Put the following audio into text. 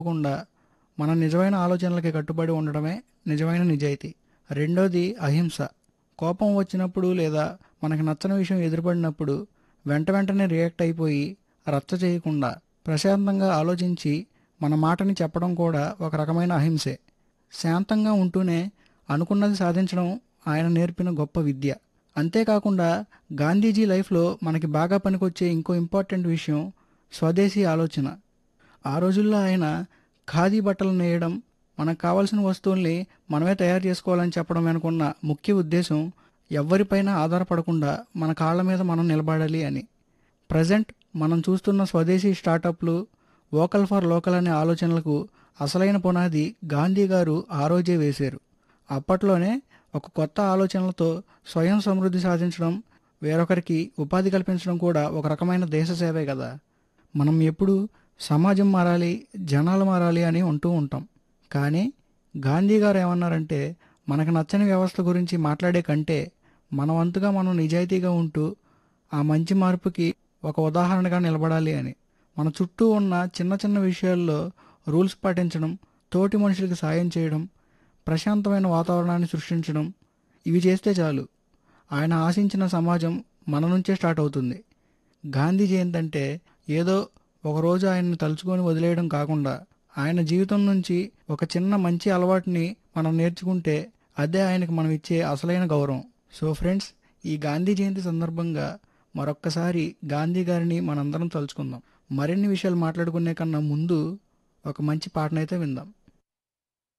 తప్పకుండా మన నిజమైన ఆలోచనలకి కట్టుబడి ఉండడమే నిజమైన నిజాయితీ రెండోది అహింస కోపం వచ్చినప్పుడు లేదా మనకి నచ్చని విషయం ఎదురుపడినప్పుడు వెంట వెంటనే రియాక్ట్ అయిపోయి రచ్చ చేయకుండా ప్రశాంతంగా ఆలోచించి మన మాటని చెప్పడం కూడా ఒక రకమైన అహింసే శాంతంగా ఉంటూనే అనుకున్నది సాధించడం ఆయన నేర్పిన గొప్ప విద్య అంతేకాకుండా గాంధీజీ లైఫ్లో మనకి బాగా పనికొచ్చే ఇంకో ఇంపార్టెంట్ విషయం స్వదేశీ ఆలోచన ఆ రోజుల్లో ఆయన ఖాదీ బట్టలు నేయడం మనకు కావాల్సిన వస్తువుల్ని మనమే తయారు చేసుకోవాలని చెప్పడం వెనుకున్న ముఖ్య ఉద్దేశం ఎవ్వరిపైన ఆధారపడకుండా మన కాళ్ళ మీద మనం నిలబడాలి అని ప్రజెంట్ మనం చూస్తున్న స్వదేశీ స్టార్టప్లు వోకల్ ఫర్ లోకల్ అనే ఆలోచనలకు అసలైన పునాది గాంధీ గారు ఆ రోజే వేశారు అప్పట్లోనే ఒక కొత్త ఆలోచనలతో స్వయం సమృద్ధి సాధించడం వేరొకరికి ఉపాధి కల్పించడం కూడా ఒక రకమైన దేశ సేవే కదా మనం ఎప్పుడు సమాజం మారాలి జనాలు మారాలి అని అంటూ ఉంటాం కానీ గాంధీ గారు ఏమన్నారంటే మనకు నచ్చని వ్యవస్థ గురించి మాట్లాడే కంటే మన వంతుగా మనం నిజాయితీగా ఉంటూ ఆ మంచి మార్పుకి ఒక ఉదాహరణగా నిలబడాలి అని మన చుట్టూ ఉన్న చిన్న చిన్న విషయాల్లో రూల్స్ పాటించడం తోటి మనుషులకు సాయం చేయడం ప్రశాంతమైన వాతావరణాన్ని సృష్టించడం ఇవి చేస్తే చాలు ఆయన ఆశించిన సమాజం మన నుంచే స్టార్ట్ అవుతుంది గాంధీ జయంతి అంటే ఏదో ఒకరోజు ఆయన్ని తలుచుకొని వదిలేయడం కాకుండా ఆయన జీవితం నుంచి ఒక చిన్న మంచి అలవాటుని మనం నేర్చుకుంటే అదే ఆయనకు మనం ఇచ్చే అసలైన గౌరవం సో ఫ్రెండ్స్ ఈ గాంధీ జయంతి సందర్భంగా మరొక్కసారి గాంధీ గారిని మనందరం తలుచుకుందాం మరిన్ని విషయాలు మాట్లాడుకునే కన్నా ముందు ఒక మంచి పాటనైతే విందాం